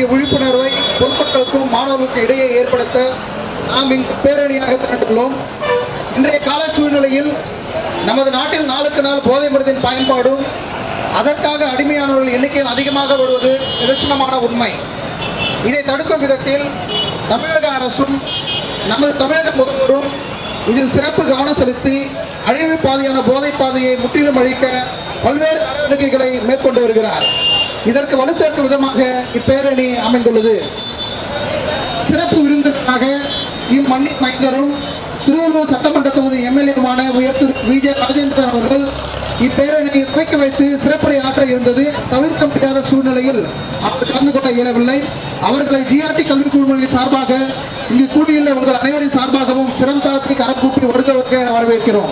விழிப்புணர்வை பொதுமக்களுக்கும் மாணவர்களுக்கும் இடையே ஏற்படுத்த நாம் இங்கு பேரணியாக திரண்டுள்ளோம் இன்றைய கால சூழ்நிலையில் நமது நாட்டில் நாளுக்கு நாள் போதை மருந்தின் பயன்பாடும் அதற்காக அடிமையானவர்கள் எண்ணிக்கை அதிகமாக வருவது நிதர்சனமான உண்மை இதை தடுக்கும் விதத்தில் தமிழக அரசும் நமது தமிழக முதல்வரும் இதில் சிறப்பு கவனம் செலுத்தி அழிவு பாதையான போதை பாதையை முற்றிலும் அழிக்க பல்வேறு நடவடிக்கைகளை மேற்கொண்டு வருகிறார் இதற்கு வலு சேர்க்கும் விதமாக இப்பேரணி அமைந்துள்ளது சிறப்பு விருந்தினராக இம்மண்ணின் மைந்தரும் திருவள்ளூர் சட்டமன்ற தொகுதி எம்எல்ஏவுமான உயர் திரு விஜய் ராஜேந்திரன் அவர்கள் இப்பேரணியை துவக்கி வைத்து சிறப்புரை ஆற்ற இருந்தது தவிர்க்க முடியாத சூழ்நிலையில் அவர் கலந்து கொள்ள இயலவில்லை அவர்களை ஜிஆர்டி கல்விக் குழுமங்களின் சார்பாக இங்கு கூடியுள்ள உங்கள் அனைவரின் சார்பாகவும் சிரம் தாழ்த்தி கரம் கூப்பி வருக வருக என வரவேற்கிறோம்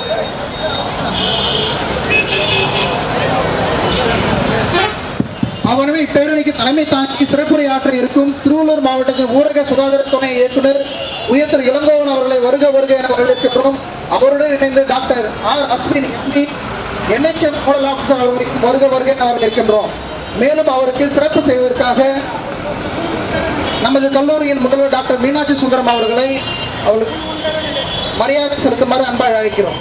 அவனவே இப்பேரணிக்கு தலைமை தாங்கி சிறப்புரை ஆற்ற இருக்கும் திருவள்ளூர் மாவட்டத்தின் ஊரக சுகாதார துணை இயக்குனர் உயர் திரு இளங்கோவன் அவர்களை வருக வருக என வரவேற்கின்றோம் அவருடன் இணைந்து doctor R Ashwin MP NHM nodal officer அவர்களுக்கு வருக வருக என வரவேற்கின்றோம் மேலும் அவருக்கு சிறப்பு செய்வதற்காக நமது கல்லூரியின் முதல்வர் டாக்டர் மீனாட்சி சுந்தரம் அவர்களை அவர்களுக்கு மரியாதை செலுத்துமாறு அன்பாக அழைக்கிறோம்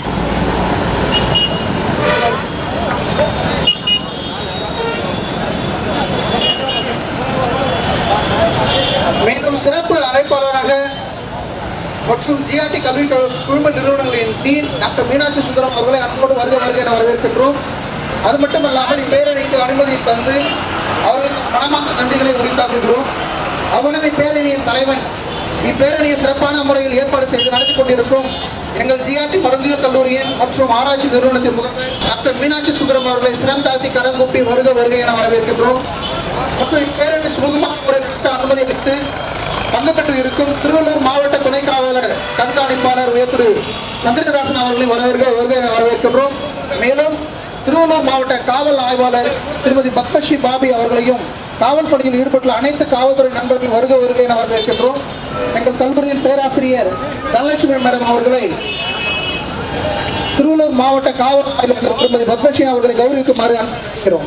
மேலும் சிறப்பு அழைப்பாளராக மற்றும் ஜிஆர்டி கல்வி கு- குழும நிறுவனங்களின் டீன் டாக்டர் மீனாட்சி சுந்தரம் அவர்களை அன்போடு வருக வருக என வரவேற்கின்றோம் அது மட்டுமல்லாமல் இப்பேரணிக்கு அனுமதி தந்து அவர்களுக்கு மனமார்ந்த நன்றிகளை உரித்தாக்குகிறோம் அவனது பேரணியின் தலைவன் இப்பேரணியை சிறப்பான முறையில் ஏற்பாடு செய்து நடத்தி கொண்டிருக்கும் எங்கள் ஜிஆர்டி மருந்தியல் கல்லூரியின் மற்றும் ஆராய்ச்சி நிறுவனத்தின் முதல்வர் டாக்டர் மீனாட்சி சுந்தரம் அவர்களை சிரம் தாழ்த்தி கரம் கூப்பி வருக வருக என வரவேற்கின்றோம் மற்றும் இப்பேரணி சுமூகமான முறையில் நடத்த அனுமதி அளித்து பங்கு பெற்று இருக்கும் திருவள்ளூர் மாவட்ட துணை காவலர் கண்காணிப்பாளர் உயர் திரு சந்திரதாசன் அவர்களை வரவேற்க வருக என வரவேற்கின்றோம் மேலும் திருவள்ளூர் மாவட்ட காவல் ஆய்வாளர் திருமதி பத்மஸ்ரீ பாபி அவர்களையும் காவல் பணியில் ஈடுபட்டுள்ள அனைத்து காவல்துறை நண்பர்கள் வருக வருக என வரவேற்கின்றோம் எங்கள் கல்லூரியின் பேராசிரியர் தனலட்சுமி மேடம் அவர்களை திருவள்ளூர் மாவட்ட காவல் ஆய்வாளர் திருமதி பத்மஸ்ரீ அவர்களை கௌரவிக்குமாறு அனுப்பிக்கிறோம்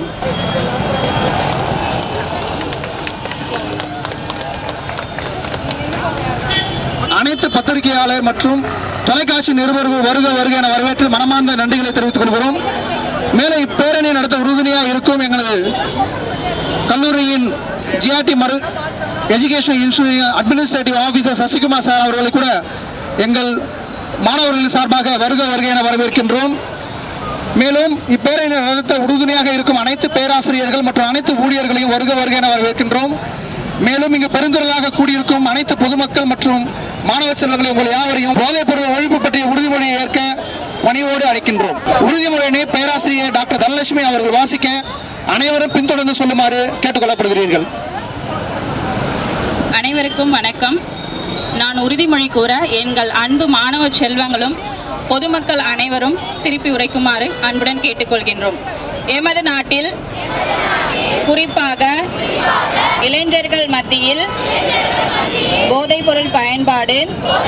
அனைத்து பத்திரிகையாளர் மற்றும் தொலைக்காட்சி நிருபர்கள் வருக வருக என வரவேற்று மனமார்ந்த நன்றிகளை தெரிவித்துக் கொள்கிறோம் மேலும் இப்பேரணி நடத்த உறுதுணையாக இருக்கும் எங்களது கல்லூரியின் ஜிஆர்டி மறு education institute administrative officer Sasikumar sir அவர்களை கூட எங்கள் மாணவர்களின் சார்பாக வருக வருக என வரவேற்கின்றோம் மேலும் இப்பேரணி நடத்த உறுதுணையாக இருக்கும் அனைத்து பேராசிரியர்கள் மற்றும் அனைத்து ஊழியர்களையும் வருக வருக என வரவேற்கின்றோம் மேலும் இங்கு பெருந்திரளாக கூடியிருக்கும் அனைத்து பொதுமக்கள் மற்றும் மாணவ செல்வங்களை உங்கள் யாவரையும் போதைப் பொருள் ஒழிப்பு பற்றிய உறுதிமொழியை ஏற்க பணிவோடு அழைக்கின்றோம் உறுதிமொழியினை பேராசிரியர் டாக்டர் தனலட்சுமி அவர்கள் வாசிக்க அனைவரும் பின்தொடர்ந்து சொல்லுமாறு கேட்டுக்கொள்ளப்படுகிறீர்கள் அனைவருக்கும் வணக்கம் நான் உறுதிமொழி கூற எங்கள் அன்பு மாணவ செல்வங்களும் பொதுமக்கள் அனைவரும் திருப்பி உரைக்குமாறு அன்புடன் கேட்டுக்கொள்கின்றோம் எமது நாட்டில் குறிப்பாக இளைஞர்கள் மத்தியில் போதைப்பொருள் பயன்பாடு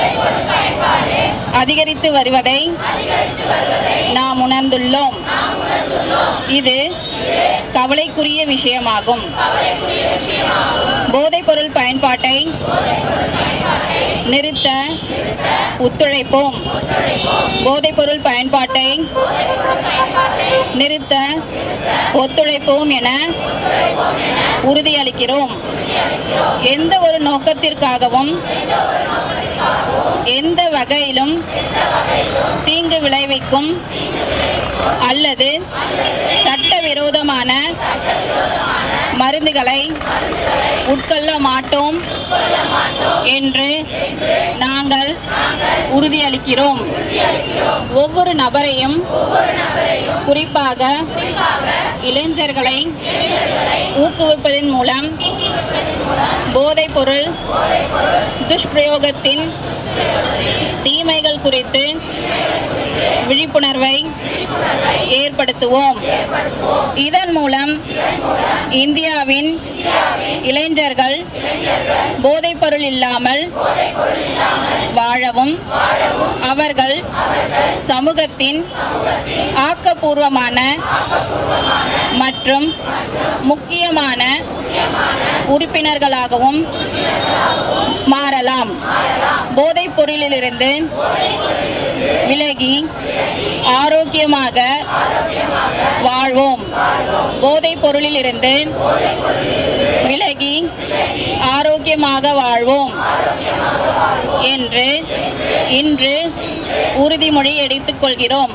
அதிகரித்து வருவதை நாம் உணர்ந்துள்ளோம் இது கவலைக்குரிய விஷயமாகும் போதைப்பொருள் பயன்பாட்டை நிறுத்த ஒத்துழைப்போம் போதைப்பொருள் பயன்பாட்டை நிறுத்த ஒத்துழைப்போம் என உறுதியளிக்கிறோம் எந்த ஒரு நோக்கத்திற்காகவும் எந்த வகையிலும் தீங்கு விளைவிக்கும் அல்லது சட்டவிரோதமான மருந்துகளை உட்கொள்ள மாட்டோம் என்று நாங்கள் உறுதியளிக்கிறோம் ஒவ்வொரு நபரையும் குறிப்பாக இளைஞர்களை ஊக்குவிப்பதன் மூலம் போதைப் பொருள் துஷ்பிரயோகத்தின் தீமைகள் குறித்து விழிப்புணர்வை ஏற்படுத்துவோம் இதன் மூலம் இந்தியாவின் இளைஞர்கள் போதைப்பொருள் இல்லாமல் வாழவும் அவர்கள் சமூகத்தின் ஆக்கப்பூர்வமான மற்றும் முக்கியமான உறுப்பினர்களாகவும் மாறலாம் போதைப் பொருளிலிருந்து விலகி ஆரோக்கியமாக வாழ்வோம் போதைப் பொருளிலிருந்து விலகி ஆரோக்கியமாக வாழ்வோம் என்று இன்று உறுதிமொழி எடுத்துக்கொள்கிறோம்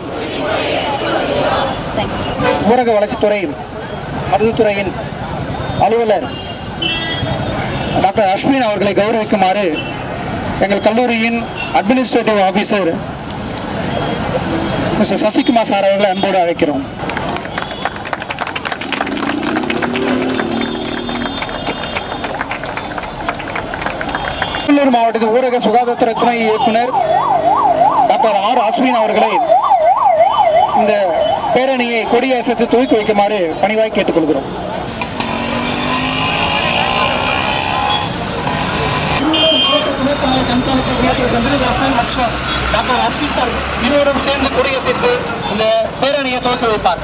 ஊரக வளர்ச்சித்துறை மருந்துத்துறையின் அலுவலர் டாக்டர் அஸ்வின் அவர்களை கௌரவிக்குமாறு எங்கள் கல்லூரியின் administrative officer mister Sasikumar sir அவர்களை அன்போடு அழைக்கிறோம் திருவள்ளூர் மாவட்டத்தின் ஊரக சுகாதாரத்துறை துணை இயக்குனர் டாக்டர் ஆர் அஸ்வின் அவர்களை இந்த பேரணியை கொடியசைத்து துவக்கி வைக்குமாறு பணிவாய் கேட்டுக்கொள்கிறோம் சந்திரதாசன் மற்றும் டாக்டர் அஸ்வின் சார் இருவரும் சேர்ந்து கொடியசைத்து இந்த பேரணியை துவக்கி வைப்பார்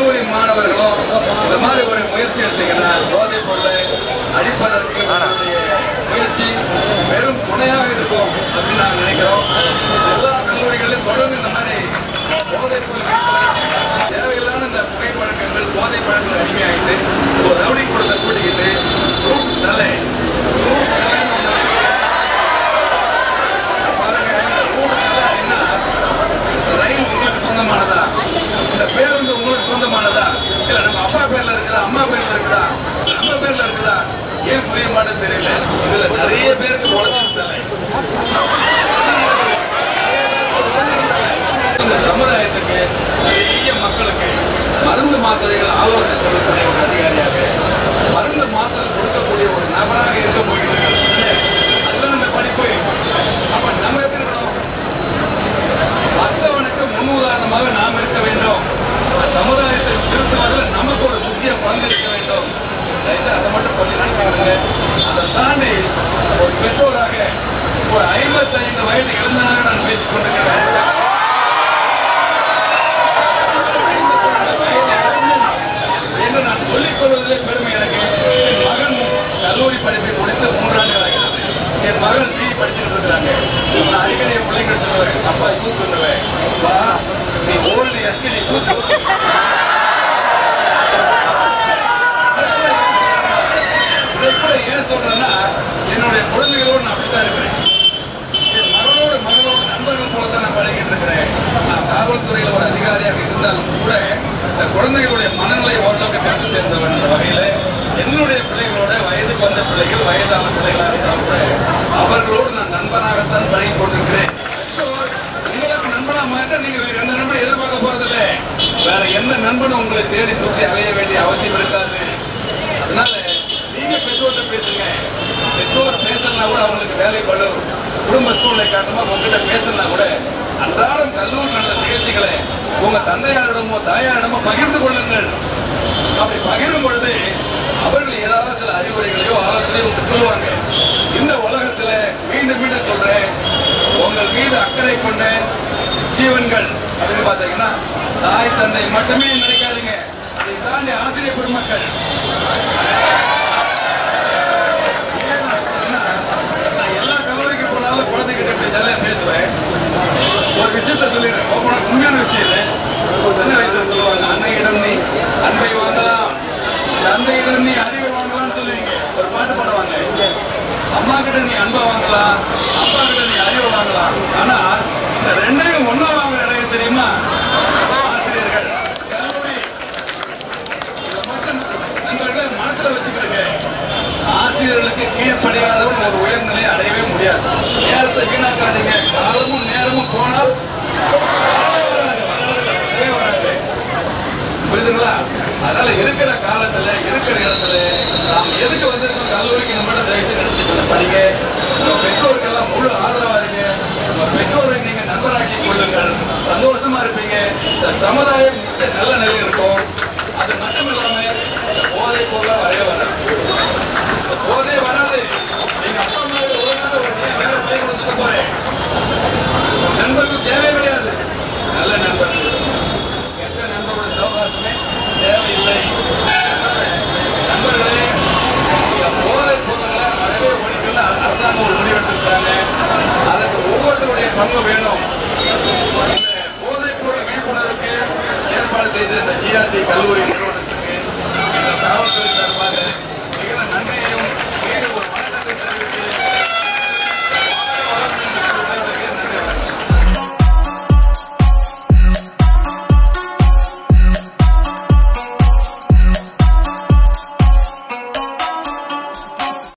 கல்லூரி மாணவர்களும் இந்த மாதிரி ஒரு முயற்சி எடுத்தீங்கன்னா போதைப் பொருளை அழிப்பதற்கு உங்களுடைய முயற்சி வெறும் துணையாக இருக்கும் அப்படின்னு நாங்கள் நினைக்கிறோம் எல்லா கல்லூரிகளிலும் தொடர்ந்து இந்த மாதிரி போதைப் பொருள் விற்பனை, தேவையில்லாத இந்த புகைப்பழக்கங்கள் போதை பழக்கங்கள் அடிமையாகிட்டு ஒரு ரவுடி கூடத்தை கூட்டிக்கிட்டு ரூட் தலை ரூட் தலைன்னு ஒண்ணு இருக்கு. பாருங்க இந்த ரூட் தலை அப்படின்னா ரயில் உங்களுக்கு சொந்தமானதா இந்த பேருந்து உங்களுக்கு சொந்தமானதா இல்ல நம்ம அப்பா பேர்ல இருக்குதா அம்மா பேர்ல இருக்குதா நம்ம பேர்ல இருக்குதா ஏன் புரிய மாட்டேன்னு தெரியல இதுல நிறைய பேருக்கு உழைச்சிருந்தல இந்த சமுதாயத்துக்கு நிறைய மக்களுக்கு மருந்து மாத்திரைகள் ஆலோசனை சொல்லக்கூடிய ஒரு அதிகாரியாக மருந்து மாத்திரை கொடுக்கக்கூடிய ஒரு நபராக இருக்க போகிறீர்கள் அதுதான் இந்த படிப்பு அப்ப நம்ம எப்படி இருக்கணும் மற்றவனுக்கு முன்னுதாரணமாக நாம் இருக்க வேண்டும் இந்த சமுதாயத்தை திருத்துவதில் நமக்கு ஒரு முக்கிய பங்கு இருக்க வேண்டும் தயவுசெய்து அதை மட்டும் கொஞ்சம் நினைச்சுக்கோங்க அதை தாண்டி ஒரு பெற்றோராக ஒரு ஐம்பத்தைந்து வயது இளைஞனாக நான் பேசிக் கொண்டிருக்கிறேன் என்று நான் சொல்லிக் கொள்வதிலே பெருமை எனக்கு என் மகன் கல்லூரி படிப்பை முடித்து மூன்றாண்டுகள் ஆகிறது என் மகன் பி படிச்சுட்டு இருக்கிறாங்க நான் அடிக்கடி என் பிள்ளைங்க சொல்லுவேன் அப்பா யூத் பண்ணுவேன் வா நீ ஓல்டு எஸ்டி நீ யூத் இதை கூட ஏன் சொல்றேன்னா என்னுடைய குழந்தைகளோடு நான் அப்படித்தான் இருக்கிறேன் என் மகனோடு மகளோடு நண்பர்கள் போல தான் நான் பழகிட்டு இருக்கிறேன் நான் காவல்துறையில் ஒரு அதிகாரியாக இருந்தாலும் கூட இந்த குழந்தைகளுடைய மனநிலை ஓரளவுக்கு கற்று சேர்ந்தவன் என்ற வகையில் என்னுடைய பிள்ளைகளோட வயதுக்கு வந்த பிள்ளைகள் வயதான பிள்ளைகளாக இருந்தாலும் கூட அவர்களோடு நான் நண்பனாகத்தான் பழகி கொண்டிருக்கிறேன் உங்களுக்கு நண்பனா மாட்ட நீங்க வேற எந்த நண்பனை எதிர்பார்க்க போறதில்லை வேற எந்த நண்பனும் உங்களை தேடி சுற்றி அலைய வேண்டிய அவசியம் இருக்காது அதனால நீங்க பெற்றோர்கிட்ட பேசுங்க பெற்றோர் பேசலனா கூட அவங்களுக்கு வேலை படும் குடும்ப சூழ்நிலை காரணமா உங்ககிட்ட பேசலனா கூட அன்றாடம் கல்லூரி நடந்த நிகழ்ச்சிகளை உங்க தந்தையாரிடமோ தாயாரிடமோ பகிர்ந்து கொள்ளுங்கள் அப்படி பகிரும் பொழுது அவர்கள் ஏதாவது சில அறிவுரைகளையோ ஆலோசனையோ உங்களுக்கு சொல்லுவாங்க இந்த உலகத்துல மீண்டும் மீண்டும் சொல்றேன் உங்கள் மீது அக்கறை கொண்ட ஜீவன்கள் அப்படின்னு பார்த்தீங்கன்னா தாய் தந்தை மட்டுமே நினைக்காதீங்க அதை தாண்டி ஆசிரியர் பெருமக்கள் ஏன் நான் சொல்றேன்னா, நான் எல்லா கல்லூரிக்கு போனாலும் குழந்தைகிட்ட இப்படி ஜாலியா பேசுவேன் ஒரு விஷயத்த சொல்லிடுறேன் open ஆ உண்மையான விஷயம் இல்லை சின்ன வயசுல சொல்லுவாங்க அன்னையிடம் நீ அன்பை வாங்கலாம் தந்தையிடம் நீ அறிவை வாங்கலாம்னு சொல்லுவீங்க ஒரு பாட்டு பாடுவாங்க அம்மா கிட்ட நீ அன்பை வாங்கலாம் அப்பா கிட்ட நீ அறிவை வாங்கலாம் ஆனா இந்த ரெண்டையும் ஒண்ணா வாங்குற இடம் தெரியுமா ஆசிரியர்கள் கல்லூரி இதை மட்டும் நண்பர்களே மனசுல வச்சுக்கிறேங்க ஆசிரியர்களுக்கு கீழ்ப்படியாதவன் ஒரு உயர்நிலை அடையவே முடியாது நேரத்தை வீணாக்காதீங்க காலமும் நேரமும் போனால் வரவே வராது, வராது, வரவே வராது. புரியுதுங்களா அதனால இருக்கிற காலத்துல இருக்கிற இடத்துல நாம் எதுக்கு வந்திருக்கோம் கல்லூரிக்கு நம்ம தயவுசெய்து நினைச்சுக்கல படிங்க உங்க பெற்றோருக்கெல்லாம் முழு ஆதரவா இருங்க உங்க பெற்றோரை நீங்க நண்பராக்கி கொள்ளுங்கள் சந்தோஷமா இருப்பீங்க இந்த சமுதாயம் நிச்சயம் நல்ல நிலையில் இருக்கும் அது மட்டும் இல்லாம இந்த போதை போல வரைய வராது இந்த போதே வராது நீங்க அப்பா அம்மா ஒரு நாள் ஒரு நீ வேற பையன் கொடுத்துட்டு போறேன் உங்க நண்பர்கள் தேவை கிடையாது நல்ல நண்பர்கள் கெட்ட நண்பர்களுடைய சவகாசமே தேவையில்லை நண்பர்களே இந்த போதை பொருள்களை அறவே ஒழிக்கல அரசாங்கம் ஒரு முடிவெடுத்திருக்காங்க அதுக்கு ஒவ்வொருத்தருடைய பங்கு வேணும் இந்த போதைப் பொருள் விழிப்புணர்வுக்கு ஏற்பாடு செய்த இந்த ஜிஆர்டி கல்லூரி நிறுவனத்துக்கு இந்த காவல்துறை சார்பாக